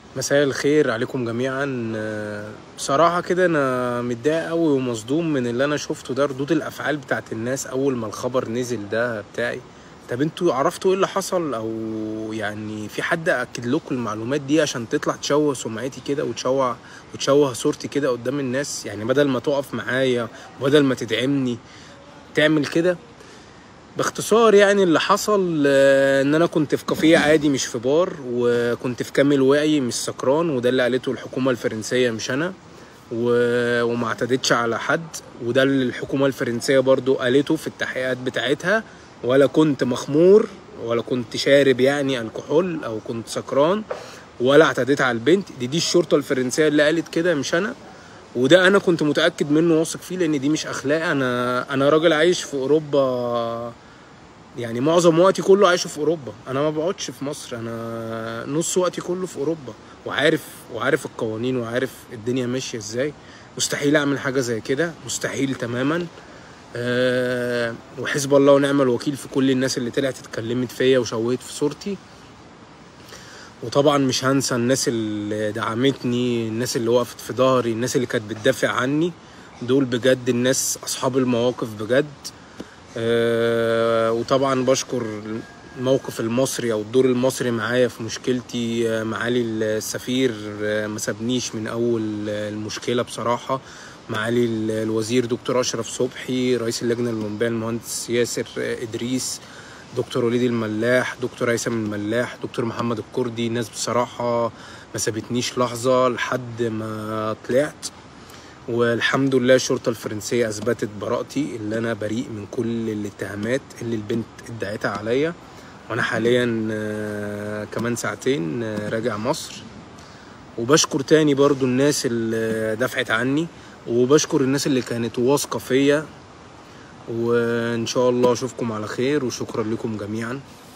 مساء الخير عليكم جميعا آه، بصراحة كده أنا متضايق أوي ومصدوم من اللي أنا شفته ده ردود الأفعال بتاعت الناس أول ما الخبر نزل ده بتاعي طب انتوا عرفتوا ايه اللي حصل او يعني في حد اكد لكم المعلومات دي عشان تطلع تشوه سمعتي كده وتشوه وتشوه صورتي كده قدام الناس يعني بدل ما تقف معايا بدل ما تدعمني تعمل كده باختصار يعني اللي حصل آه، ان انا كنت في كافيه عادي مش في بار وكنت في كامل وعي مش سكران وده اللي قالته الحكومه الفرنسيه مش انا و... وما اعتدتش على حد وده اللي الحكومه الفرنسيه برضو قالته في التحقيقات بتاعتها ولا كنت مخمور ولا كنت شارب يعني الكحول او كنت سكران ولا اعتديت على البنت دي دي الشرطه الفرنسيه اللي قالت كده مش انا وده انا كنت متاكد منه واثق فيه لان دي مش اخلاق انا انا راجل عايش في اوروبا يعني معظم وقتي كله عايشه في اوروبا انا ما بقعدش في مصر انا نص وقتي كله في اوروبا وعارف وعارف القوانين وعارف الدنيا ماشيه ازاي مستحيل اعمل حاجه زي كده مستحيل تماما أه وحسب الله ونعم الوكيل في كل الناس اللي طلعت اتكلمت فيا وشوهت في صورتي وطبعا مش هنسى الناس اللي دعمتني الناس اللي وقفت في ظهري الناس اللي كانت بتدافع عني دول بجد الناس اصحاب المواقف بجد أه وطبعا بشكر الموقف المصري او الدور المصري معايا في مشكلتي آه، معالي السفير آه، ما سابنيش من اول آه، المشكله بصراحه معالي ال- الوزير دكتور اشرف صبحي رئيس اللجنه الاولمبيه المهندس ياسر آه، ادريس دكتور وليد الملاح دكتور هيثم الملاح دكتور محمد الكردي ناس بصراحه ما سابتنيش لحظه لحد ما طلعت والحمد لله الشرطة الفرنسية أثبتت براءتي اللي أنا بريء من كل الاتهامات اللي البنت ادعتها عليا وأنا حاليا آه، كمان ساعتين آه، راجع مصر وبشكر تاني برضو الناس اللي دفعت عني وبشكر الناس اللي كانت واثقة فيا وإن شاء الله أشوفكم على خير وشكرا لكم جميعا